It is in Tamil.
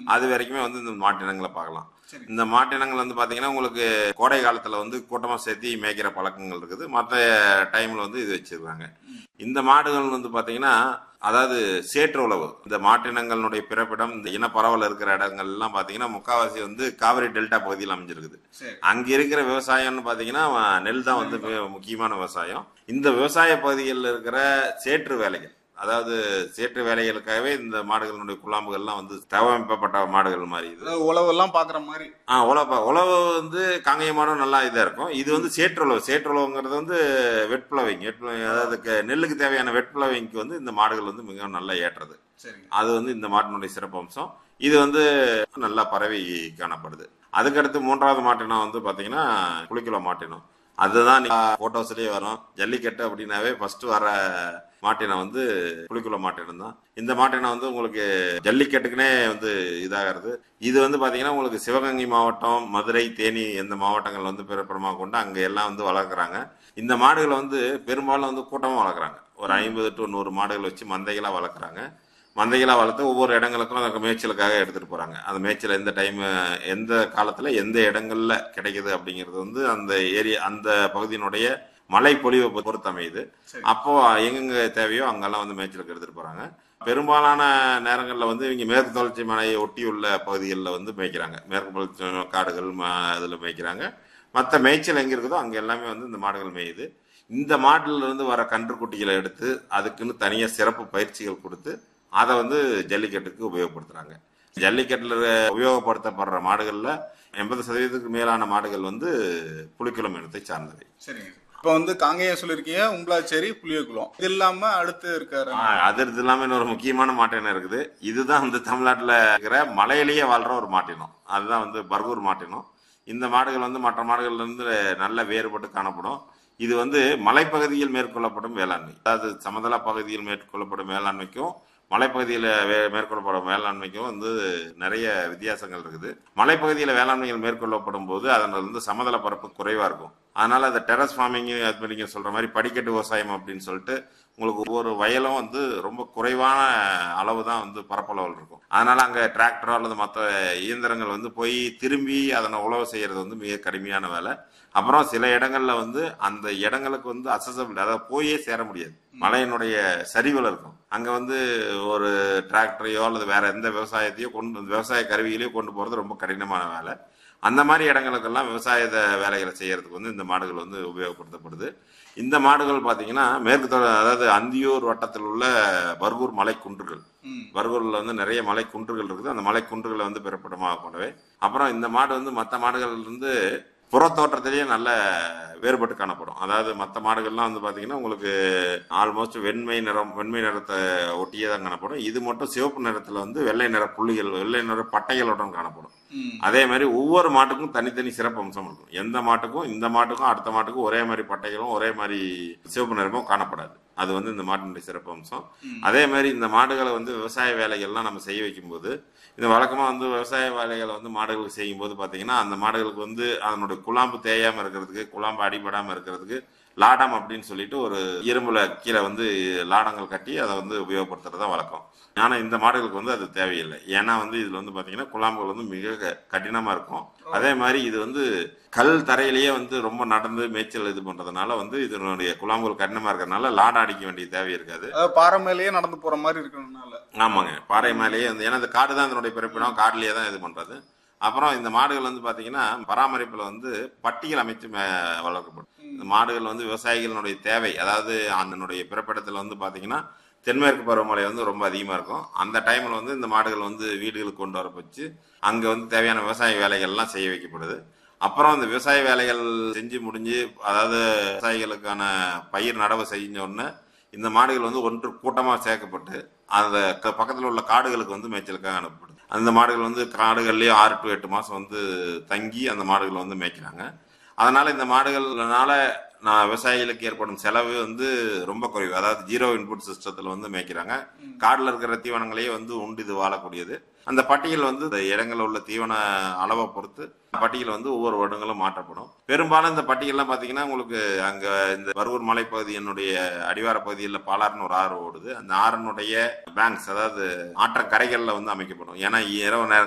அது வரைக்குமே வந்து இந்த மாட்டினங்களை பார்க்கலாம் சரி. இந்த மாட்டினங்கள் வந்து பாத்தீங்கன்னா உங்களுக்கு கோடை காலத்துல வந்து கூட்டமா சேர்த்தி மேய்க்கிற பழக்கங்கள் இருக்குது மற்ற டைம்ல வந்து இது வச்சிருக்காங்க இந்த மாடுகள் வந்து பாத்தீங்கன்னா அதாவது சேற்று உழவு இந்த மாட்டினங்களுடைய பிறப்பிடம் இந்த இன பரவல் இருக்கிற இடங்கள் எல்லாம் பாத்தீங்கன்னா முக்காவாசி வந்து காவிரி டெல்டா பகுதியில் அமைஞ்சிருக்குது சரி அங்க இருக்கிற விவசாயம்னு பாத்தீங்கன்னா நெல் தான் வந்து மிக முக்கியமான விவசாயம் இந்த விவசாய பகுதிகளில் இருக்கிற சேற்று வேலைகள் அதாவது சேற்று வேலைகளுக்காகவே இந்த மாடுகளுடைய குழாம்புகள்லாம் வந்து தவமைப்பட்ட மாடுகள் மாதிரி இது அதாவது உழவெல்லாம் பாக்குற மாதிரி ஆ உழவு உழவு வந்து காங்கேய மாடும் நல்லா இதாக இருக்கும் இது வந்து சேற்றுழவு சேற்றுழவுங்கிறது வந்து வெட்புலவைங்க வெட்புலவை அதாவது க- நெல்லுக்கு தேவையான வெட்புலவைக்கு வந்து இந்த மாடுகள் வந்து மிகவும் நல்லா ஏற்றுறது சரிங்க அது வந்து இந்த மாட்டினுடைய சிறப்பம்சம் இது வந்து நல்லா பரவி காணப்படுது அதுக்கடுத்து மூன்றாவது மாட்டினம் வந்து பாத்தீங்கன்னா குளிக்குள மாட்டினம் அதுதான் போட்டோஸ்லயே வரும் ஜல்லிக்கட்டு அப்படின்னாவே ஃபர்ஸ்ட் வர மாட்டினம் வந்து குளிக்குள மாட்டினம் தான் இந்த மாட்டினம் வந்து உங்களுக்கு ஜல்லிக்கட்டுக்குனே வந்து இதாகிறது இது வந்து பாத்தீங்கன்னா உங்களுக்கு சிவகங்கை மாவட்டம் மதுரை தேனி எந்த மாவட்டங்கள் வந்து பிறப்பிடமாக கொண்டு அங்க எல்லாம் வந்து வளர்க்குறாங்க இந்த மாடுகளை வந்து பெரும்பாலும் வந்து கூட்டமா வளர்க்குறாங்க ஒரு ஐம்பது டு நூறு மாடுகள் வச்சு மந்தைகளா வளர்க்குறாங்க மந்தைகளாக வளர்த்து ஒவ்வொரு இடங்களுக்கும் அந்த மேய்ச்சலுக்காக எடுத்துகிட்டு போகிறாங்க அந்த மேய்ச்சல் எந்த டைம் எந்த காலத்தில் எந்த இடங்கள்ல கிடைக்குது அப்படிங்கிறது வந்து அந்த ஏரியா அந்த பகுதியினுடைய மழை பொழிவை பொறுத்து அமையுது சரி. அப்போ எங்கெங்க தேவையோ அங்கெல்லாம் வந்து மேய்ச்சலுக்கு எடுத்துகிட்டு போகிறாங்க பெரும்பாலான நேரங்களில் வந்து இவங்க மேற்கு தொடர்ச்சி மலையை ஒட்டியுள்ள பகுதிகளில் வந்து மேய்க்கிறாங்க மேற்கு தொடர்ச்சி காடுகள் இதில் மேய்க்கிறாங்க மற்ற மேய்ச்சல் எங்கே இருக்குதோ அங்கே எல்லாமே வந்து இந்த மாடுகள் மேயுது இந்த மாட்டுல இருந்து வர கன்றுக்குட்டிகளை எடுத்து அதுக்குன்னு தனியாக சிறப்பு பயிற்சிகள் கொடுத்து அதை வந்து ஜல்லிக்கட்டுக்கு உபயோகப்படுத்துறாங்க ஜல்லிக்கட்டுல உபயோகப்படுத்தப்படுற மாடுகள்ல எண்பது சதவீதத்துக்கு மேலான மாடுகள் வந்து புலிக்குளம் இனத்தை சார்ந்தவை சரிங்க இப்போ வந்து காங்கேயம் சொல்லியிருக்கீங்க உங்களாச்சேரி புளியகுளம் இது இல்லாம அடுத்து இருக்காரு ஆ, அது இது இல்லாம இன்னொரு முக்கியமான மாட்டினம் இருக்குது இதுதான் வந்து தமிழ்நாட்டில் இருக்கிற மலையிலேயே வாழ்ற ஒரு மாட்டினம் அதுதான் வந்து பர்கூர் மாட்டினம் இந்த மாடுகள் வந்து மற்ற மாடுகள்ல இருந்து நல்ல வேறுபட்டு காணப்படும் இது வந்து மலைப்பகுதியில் மேற்கொள்ளப்படும் வேளாண்மை அதாவது சமதள பகுதியில் மேற்கொள்ளப்படும் வேளாண்மைக்கும் மலைப்பகுதியில் வே- மேற்கொள்ளப்படும் வேளாண்மைக்கும் வந்து நிறைய வித்தியாசங்கள் இருக்குது மலைப்பகுதியில் வேளாண்மைகள் மேற்கொள்ளப்படும் போது அதனால் வந்து சமதள பரப்பு குறைவா இருக்கும் அதனால அந்த டெரஸ் ஃபார்மிங் அது மாதிரி நீங்க சொல்ற மாதிரி படிக்கட்டு விவசாயம் அப்படின்னு சொல்லிட்டு உங்களுக்கு ஒவ்வொரு வயலும் வந்து ரொம்ப குறைவான அளவு தான் வந்து பரப்பளவில் இருக்கும் அதனால அங்க டிராக்டரோ அல்லது மற்ற இயந்திரங்கள் வந்து போய் திரும்பி அதனை உழவு செய்யறது வந்து மிக கடுமையான வேலை அப்புறம் சில இடங்கள்ல வந்து அந்த இடங்களுக்கு வந்து அசசபிள் அதாவது போயே சேர முடியாது மலையினுடைய சரிவில் இருக்கும் அங்க வந்து ஒரு டிராக்டரையோ அல்லது வேற எந்த விவசாயத்தையோ கொண்டு விவசாய கருவிகளையோ கொண்டு போறது ரொம்ப கடினமான வேலை அந்த மாதிரி இடங்களுக்கெல்லாம் விவசாய வேலைகளை செய்யறதுக்கு வந்து இந்த மாடுகள் வந்து உபயோகப்படுத்தப்படுது இந்த மாடுகள் பார்த்தீங்கன்னா மேற்கு தொடர் அதாவது அந்தியூர் வட்டத்தில் உள்ள பர்கூர் மலை குன்றுகள் ம். பர்கூர்ல வந்து நிறைய மலை குன்றுகள் இருக்குது அந்த மலை குன்றுகளை வந்து பிறப்பிடமாக கொண்டவை அப்புறம் இந்த மாடு வந்து மற்ற மாடுகள் இருந்து புறத்தோற்றத்திலேயே நல்ல வேறுபட்டு காணப்படும் அதாவது மற்ற மாடுகள்லாம் வந்து பார்த்தீங்கன்னா உங்களுக்கு ஆல்மோஸ்ட் வெண்மை நிறம் வெண்மை நிறத்தை ஒட்டியே தான் காணப்படும் இது மட்டும் சிவப்பு நிறத்தில் வந்து வெள்ளை நிற புள்ளிகள் வெள்ளை நிற பட்டைகளுடன் காணப்படும் ம். அதே மாதிரி ஒவ்வொரு மாட்டுக்கும் தனித்தனி சிறப்பு அம்சம் இருக்கும் எந்த மாட்டுக்கும் இந்த மாட்டுக்கும் அடுத்த மாட்டுக்கும் ஒரே மாதிரி பட்டைகளும் ஒரே மாதிரி சிவப்பு நிறமும் காணப்படாது அது வந்து இந்த மாட்டினுடைய சிறப்பு அம்சம் அதே மாதிரி இந்த மாடுகளை வந்து விவசாய வேலைகள்லாம் நம்ம செய்ய வைக்கும்போது இந்த வழக்கமா வந்து விவசாய வேலைகளை வந்து மாடுகளுக்கு செய்யும்போது பாத்தீங்கன்னா அந்த மாடுகளுக்கு வந்து அதனுடைய குழாம்பு தேயாம இருக்கிறதுக்கு குழாம்பு அடிபடாம இருக்கிறதுக்கு லாடம் அப்படின்னு சொல்லிட்டு ஒரு இரும்புல கீழே வந்து லாடங்கள் கட்டி அதை வந்து உபயோகப்படுத்துறது தான் வழக்கம் ஆனா இந்த மாடுகளுக்கு வந்து அது தேவையில்லை ஏன்னா வந்து இதுல வந்து பாத்தீங்கன்னா குழாம்புகள் வந்து மிக க- கடினமா இருக்கும் அதே மாதிரி இது வந்து கல் தரையிலேயே வந்து ரொம்ப நடந்து மேய்ச்சல் இது பண்றதுனால வந்து இதனுடைய குழாம்புகள் கடினமா இருக்கிறதுனால லாடம் அடிக்க வேண்டிய தேவை இருக்காது அதாவது பாறை மேலேயே நடந்து போற மாதிரி இருக்கணும்னால ஆமாங்க பாறை மேலேயே வந்து ஏன்னா இந்த காடு தான் இதனுடைய பிறப்பிடம் காடுலயே தான் இது பண்றது அப்புறம் இந்த மாடுகள் வந்து பாத்தீங்கன்னா பராமரிப்புல வந்து பட்டிகள் அமைத்து மே- வளர்க்கப்படும் இந்த மாடுகள் வந்து விவசாயிகளுடைய தேவை அதாவது அதனுடைய பிறப்பிடத்துல வந்து பாத்தீங்கன்னா தென்மேற்கு பருவமழை வந்து ரொம்ப அதிகமா இருக்கும் அந்த டைம்ல வந்து இந்த மாடுகள் வந்து வீடுகளுக்கு கொண்டு வர வச்சு அங்க வந்து தேவையான விவசாய வேலைகள்லாம் செய்ய வைக்கப்படுது அப்புறம் இந்த விவசாய வேலைகள் செஞ்சு முடிஞ்சு அதாவது விவசாயிகளுக்கான பயிர் நடவு செஞ்ச உடனே இந்த மாடுகள் வந்து ஒன்று கூட்டமா சேர்க்கப்பட்டு அந்த க- பக்கத்துல உள்ள காடுகளுக்கு வந்து மேய்ச்சலுக்காக அனுப்பப்படுது அந்த மாடுகள் வந்து காடுகள்லயே ஆறு டு எட்டு மாசம் வந்து தங்கி அந்த மாடுகளை வந்து மேய்க்கிறாங்க அதனால இந்த மாடுகள்னால நான் விவசாயிகளுக்கு ஏற்படும் செலவு வந்து ரொம்ப குறைவு அதாவது ஜீரோ இன்புட் சிஸ்டத்துல வந்து மேய்க்கிறாங்க காடுல இருக்கிற தீவனங்களையே வந்து உண்டு இது வாழக்கூடியது அந்த பட்டியல் வந்து இந்த இடங்களில் உள்ள தீவன அளவை பொறுத்து பட்டியல் வந்து ஒவ்வொரு வருடங்களும் மாற்றப்படும் பெரும்பாலும் இந்த பட்டியல்லாம் பாத்தீங்கன்னா உங்களுக்கு அங்க இந்த பருவூர் மலைப்பகுதியினுடைய அடிவார பகுதியில் பாலாறுன்னு ஒரு ஆறு ஓடுது அந்த ஆறினுடைய பேங்க்ஸ் அதாவது ஆற்றங்கரைகள்ல வந்து அமைக்கப்படும் ஏன்னா இரவு நேரம்